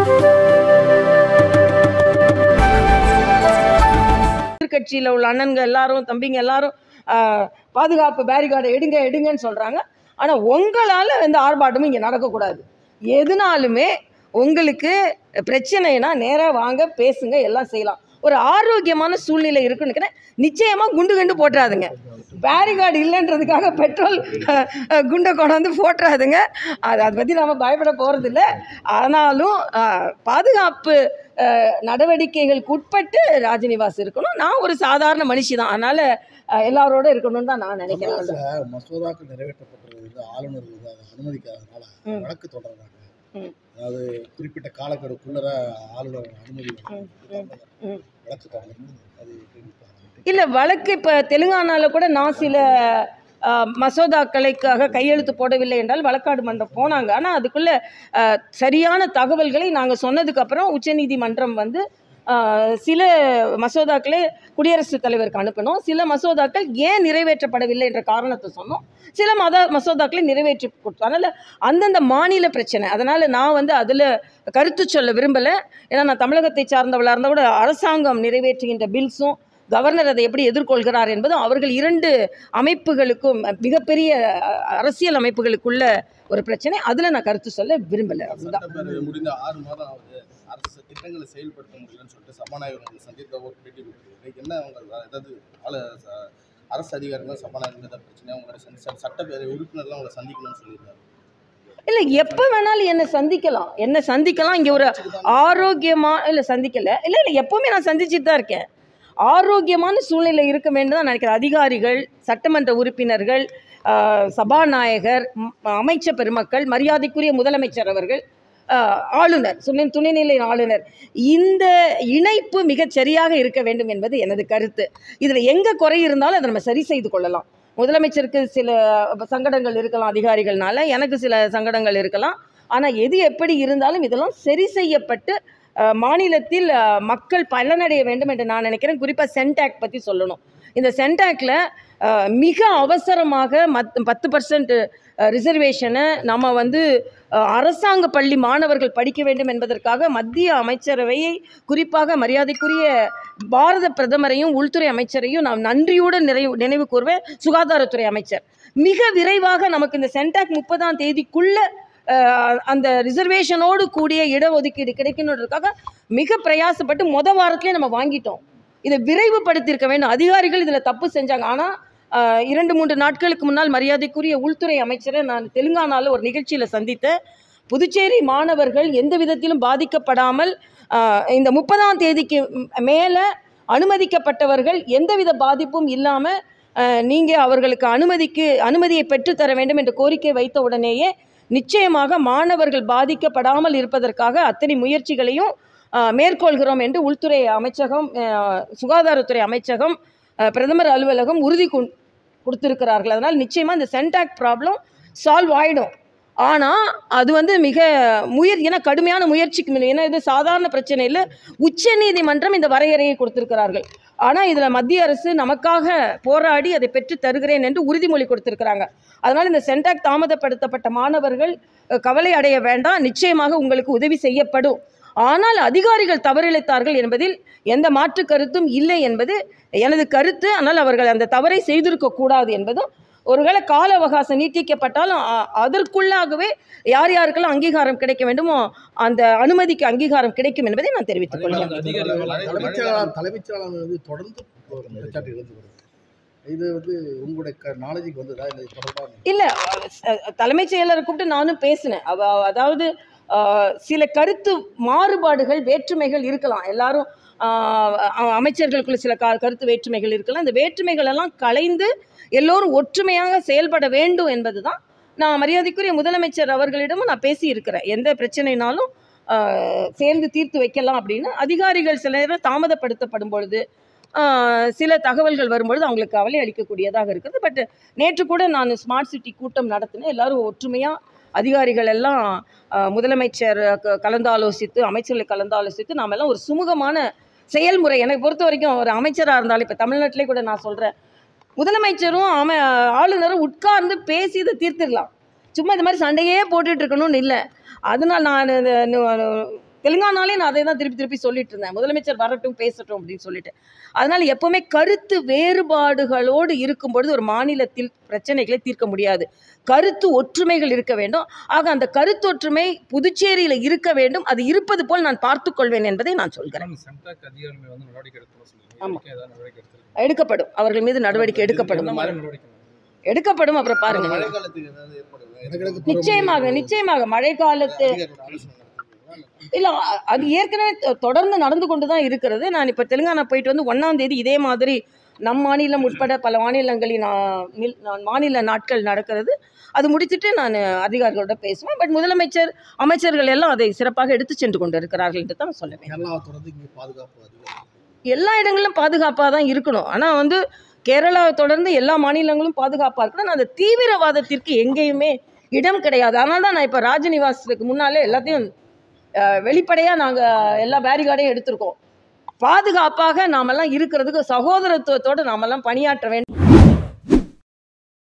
எதிர்க்கட்சியில் உள்ள அண்ணன்ங்க எல்லாரும் தம்பிங்க எல்லாரும் ஆஹ், பாதுகாப்பு பேரிகார்டை எடுங்க எடுங்கன்னு சொல்கிறாங்க ஆனால் உங்களால் எந்த ஆர்ப்பாட்டமும் இங்கே நடக்கக்கூடாது எதுனாலுமே உங்களுக்கு பிரச்சனைனா நேராக வாங்க பேசுங்க எல்லாம் செய்யலாம் ஒரு ஆரோக்கியமான சூழ்நிலை இருக்குன்னு நினைக்கிறேன் நிச்சயமாக குண்டு குண்டு போட்டுறாதுங்க பேரிகார்டு இல்லைன்றதுக்காக பெட்ரோல் அஹ், அஹ், குண்டை கொண்டாந்து போட்டுறாதுங்க அது அதை பற்றி நம்ம பயப்பட போகிறதில்ல ஆனாலும் அஹ், பாதுகாப்பு அஹ், நடவடிக்கைகளுக்கு உட்பட்டு ராஜநிவாஸ் இருக்கணும் நான் ஒரு சாதாரண மனுஷி தான் அதனால் எல்லாரோட இருக்கணும்னு தான் நான் நினைக்கிறேன் தமிழகத்துல மசோதாக்கள் நிறைவேற்றப்பட்டது வந்து ஆளுநர் வந்து அதை அனுமதிக்காதனால ம். வழக்கு தொடர்றாங்க ம். அதாவது குறிப்பிட்ட காலக்கெடுக்குள்ளர ஆளுநர் அனுமதி ம், ம், ம். வழக்கு தொடர்ந்து அது எப்படி பார்க்கணும்? இல்லை வழக்கு இப்போ தெலுங்கானாவில் கூட நான் சில ஆ, மசோதாக்களுக்காக கையெழுத்து போடவில்லை என்றால் வழக்காடு மன்றம் போனாங்க ஆனால் அதுக்குள்ளே சரியான தகவல்களை நாங்கள் சொன்னதுக்கப்புறம் உச்சநீதிமன்றம் வந்து ஆ, சில மசோதாக்களை குடியரசுத் தலைவருக்கு அனுப்பினோம் சில மசோதாக்கள் ஏன் நிறைவேற்றப்படவில்லை என்ற காரணத்தை சொன்னோம் சில மத மசோதாக்களை நிறைவேற்றி கொடுத்தோம் அதனால் அந்தந்த மாநில பிரச்சனை அதனால் நான் வந்து அதில் கருத்து சொல்ல விரும்பலை ஏன்னா நான் தமிழகத்தை சார்ந்தவளாக இருந்தால் கூட அரசாங்கம் நிறைவேற்றுகின்ற பில்ஸும் கவர்னர் அதை எப்படி எதிர்கொள்கிறார் என்பதும் அவர்கள் இரண்டு அமைப்புகளுக்கும் மிகப்பெரிய அஹ், அரசியல் அமைப்புகளுக்குள்ள ஒரு பிரச்சனை அதில் நான் கருத்து சொல்ல விரும்பலை அதுதான் சட்டப்பேரவை முடிந்த ஆறு மாதம் ஆகுது அரசு திட்டங்களை செயல்படுத்த முடியலன்னு சொல்லிட்டு சபாநாயகர் உங்களை சந்தித்த ஒரு பேட்டி கொடுத்துருக்கு என்ன உங்கள் அதாவது ஆளு ச- அரசு அதிகாரிகள் சபாநாயகர் ஏதாவது பிரச்சனை உங்களோட சந்தி- ச- சட்டப்பேரவை உறுப்பினர்லாம் உங்களை சந்திக்கணும்னு சொல்லியிருக்காரு இல்லை எப்போ வேணாலும் என்னை சந்திக்கலாம் என்னை சந்திக்கலாம் இங்கே ஒரு ஆரோக்கியமாக இல்லை சந்திக்கலை இல்லை இல்லை எப்போவுமே நான் சந்திச்சுட்டு தான் இருக்கேன் ஆரோக்கியமான சூழ்நிலை இருக்க வேண்டும் தான் நினைக்கிறேன் அதிகாரிகள் சட்டமன்ற உறுப்பினர்கள் ஆஹ், சபாநாயகர் ம், அமைச்சர் பெருமக்கள் மரியாதைக்குரிய முதலமைச்சர் அவர்கள் ஆஹ், ஆளுநர் துணை துணைநிலை ஆளுநர் இந்த இணைப்பு மிகச் சரியாக இருக்க வேண்டும் என்பது எனது கருத்து இதில் எங்கே குறை இருந்தாலும் அதை நம்ம சரி செய்து கொள்ளலாம் முதலமைச்சருக்கு சில சங்கடங்கள் இருக்கலாம் அதிகாரிகள்னால எனக்கு சில சங்கடங்கள் இருக்கலாம் ஆனால் எது எப்படி இருந்தாலும் இதெல்லாம் சரி செய்யப்பட்டு அஹ், மாநிலத்தில் அஹ், மக்கள் பலனடைய வேண்டும் என்று நான் நினைக்கிறேன் குறிப்பாக சென்டாக் பற்றி சொல்லணும் இந்த சென்டாக்ல அஹ், மிக அவசரமாக மத் பத்து பர்சன்ட் ரிசர்வேஷனை நம்ம வந்து அஹ், அரசாங்க பள்ளி மாணவர்கள் படிக்க வேண்டும் என்பதற்காக மத்திய அமைச்சரவையை குறிப்பாக மரியாதைக்குரிய பாரத பிரதமரையும் உள்துறை அமைச்சரையும் நான் நன்றியுடன் நிறைவு நினைவு கூர்வேன் சுகாதாரத்துறை அமைச்சர் மிக விரைவாக நமக்கு இந்த சென்டாக் முப்பதாம் தேதிக்குள்ள அஹ், அந்த ரிசர்வேஷனோடு கூடிய இடஒதுக்கீடு கிடைக்கணுன்றதுக்காக மிக பிரயாசப்பட்டு மொத வாரத்திலே நம்ம வாங்கிட்டோம் இதை விரைவுபடுத்தியிருக்க வேண்டும் அதிகாரிகள் இதில் தப்பு செஞ்சாங்க ஆனால் இரண்டு மூன்று நாட்களுக்கு முன்னால் மரியாதைக்குரிய உள்துறை அமைச்சரை நான் தெலுங்கானாவில் ஒரு நிகழ்ச்சியில் சந்தித்தேன் புதுச்சேரி மாணவர்கள் எந்த விதத்திலும் பாதிக்கப்படாமல் ஆஹ், இந்த முப்பதாம் தேதிக்கு மேலே அனுமதிக்கப்பட்டவர்கள் எந்தவித பாதிப்பும் இல்லாமல் நீங்கள் அவர்களுக்கு அனுமதிக்கு அனுமதியை பெற்றுத்தர வேண்டும் என்ற கோரிக்கை வைத்த உடனேயே நிச்சயமாக மாணவர்கள் பாதிக்கப்படாமல் இருப்பதற்காக அத்தனை முயற்சிகளையும் ஆஹ், மேற்கொள்கிறோம் என்று உள்துறை அமைச்சகம் ஆஹ், சுகாதாரத்துறை அமைச்சகம் ஆஹ், பிரதமர் அலுவலகம் உறுதி கொண் கொடுத்துருக்கிறார்கள் அதனால் நிச்சயமாக இந்த சென்டாக் ப்ராப்ளம் சால்வ் ஆகிடும் ஆனால் அது வந்து மிக முயற் ஏன்னா கடுமையான முயற்சிக்கு மேலே ஏன்னா இது சாதாரண பிரச்சனை இல்லை உச்சநீதிமன்றம் இந்த வரையறையை கொடுத்திருக்கிறார்கள் ஆனால் இதில் மத்திய அரசு நமக்காக போராடி அதை பெற்று தருகிறேன் என்று உறுதிமொழி கொடுத்திருக்கிறாங்க அதனால் இந்த சென்டாக் தாமதப்படுத்தப்பட்ட மாணவர்கள் அஹ், கவலை அடைய வேண்டாம் நிச்சயமாக உங்களுக்கு உதவி செய்யப்படும் ஆனால் அதிகாரிகள் தவறிழைத்தார்கள் என்பதில் எந்த மாற்று கருத்தும் இல்லை என்பது எனது கருத்து ஆனால் அவர்கள் அந்த தவறை செய்திருக்க கூடாது என்பதும் ஒருவேளை கால அவகாசம் நீட்டிக்கப்பட்டாலும் அ- அதற்குள்ளாகவே யார் யாருக்கெல்லாம் அங்கீகாரம் கிடைக்க வேண்டுமோ அந்த அனுமதிக்கு அங்கீகாரம் கிடைக்கும் என்பதை நான் தெரிவித்துக் கொள்கிறேன் தலைமைச் செயலாளர் தலைமைச் செயலாளர் வந்து தொடர்ந்து ஒரு குற்றச்சாட்டு இருந்து வருது இது வந்து உங்களுடைய க நாலேஜுக்கு வந்ததா இந்த தொடர்பாக இல்லை தலைமைச் செயலரை கூப்பிட்டு நானும் பேசினேன் அவ அதாவது அஹ், சில கருத்து மாறுபாடுகள் வேற்றுமைகள் இருக்கலாம் எல்லாரும் அஹ், அ- அமைச்சர்களுக்குள்ள சில க கருத்து வேற்றுமைகள் இருக்கலாம் இந்த வேற்றுமைகள் எல்லாம் கலைந்து எல்லோரும் ஒற்றுமையாக செயல்பட வேண்டும் என்பது தான் நான் மரியாதைக்குரிய முதலமைச்சர் அவர்களிடமும் நான் பேசியிருக்கிறேன் எந்த பிரச்சனைனாலும் அஹ், சேர்ந்து தீர்த்து வைக்கலாம் அப்படின்னு அதிகாரிகள் சில நேரம் தாமதப்படுத்தப்படும் பொழுது அஹ், சில தகவல்கள் வரும்பொழுது அவங்களுக்கு கவலை அளிக்கக்கூடியதாக இருக்குது பட் நேற்று கூட நான் ஸ்மார்ட் சிட்டி கூட்டம் நடத்தினேன் எல்லாரும் ஒற்றுமையாக அதிகாரிகள் எல்லாம் அஹ், முதலமைச்சர் க- கலந்தாலோசித்து அமைச்சர்களை கலந்தாலோசித்து நாம எல்லாம் ஒரு சுமூகமான செயல்முறை எனக்கு பொறுத்த வரைக்கும் ஒரு அமைச்சராக இருந்தாலும் இப்போ தமிழ்நாட்டிலே கூட நான் சொல்கிறேன் முதலமைச்சரும் அம ஆளுநரும் உட்கார்ந்து பேசி இதை தீர்த்திடலாம் சும்மா இந்த மாதிரி சண்டையே போட்டுட்டு இருக்கணும்னு இல்லை அதனால் நான் இந்த நு- தெலுங்கானாலே நான் அதை தான் திருப்பி திருப்பி சொல்லிட்டு இருந்தேன் முதலமைச்சர் வரட்டும் பேசட்டும் அப்படின்னு சொல்லிட்டு அதனால எப்பவுமே கருத்து வேறுபாடுகளோடு இருக்கும் பொழுது ஒரு மாநிலத்தில் பிரச்சனைகளை தீர்க்க முடியாது கருத்து ஒற்றுமைகள் இருக்க வேண்டும் ஆக அந்த கருத்தொற்றுமை புதுச்சேரியில் இருக்க வேண்டும் அது இருப்பது போல் நான் பார்த்துக் கொள்வேன் என்பதை நான் சொல்கிறேன் மேடம் சென்டாக் அதிகாரிகள் வந்து நடவடிக்கை எடுக்கணும்னு சொல்லுங்க ஆமா. இதுவரைக்கும் ஏதாவது நடவடிக்கை எடுத்திருக்கீங்க எடுக்கப்படும் அவர்கள் மீது நடவடிக்கை எடுக்கப்படும் என்ன மாதிரி நடவடிக்கை மேடம்? எடுக்கப்படும் அப்புறம் பாருங்க மழை காலத்துக்கு ஏதாவது ஏற்படுது வடகிழக்கு பருவமழை நிச்சயமாக நிச்சயமாக மழை காலத்து அதிகாரிகளோட ஆலோசனை நடத்துறீங்களா? இல்ல அ- அது ஏற்கனவே தொ- தொடர்ந்து நடந்து கொண்டு தான் இருக்கிறது நான் இப்போ தெலுங்கானா போயிட்டு வந்து ஒன்றாம் தேதி இதே மாதிரி நம் மாநிலம் உட்பட பல மாநிலங்களின் ஆ, மில்- நான் மாநில நாட்கள் நடக்கிறது அது முடித்துட்டு நான் அதிகாரிகளோட பேசுவேன் பட் முதலமைச்சர் அமைச்சர்கள் எல்லாம் அதை சிறப்பாக எடுத்து சென்று கொண்டு இருக்கிறார்கள் என்று தான் சொல்ல வேண்டும் கேரளாவை தொடர்ந்து இங்கே பாதுகாப்பு அதிகாரி எல்லா இடங்களிலும் பாதுகாப்பாக தான் இருக்கணும் ஆனால் வந்து கேரளாவை தொடர்ந்து எல்லா மாநிலங்களும் பாதுகாப்பாக இருக்கணும் அந்த தீவிரவாதத்திற்கு எங்கேயுமே இடம் கிடையாது அதனால தான் நான் இப்போ ராஜநிவாஸுக்கு முன்னாலே எல்லாத்தையும் வெளிப்படையாக நாங்கள் எல்லா பேரிகார்டையும் எடுத்திருக்கோம் பாதுகாப்பாக நாமெல்லாம் இருக்கிறதுக்கு சகோதரத்துவத்தோடு நாமெல்லாம் பணியாற்ற வேண்டும்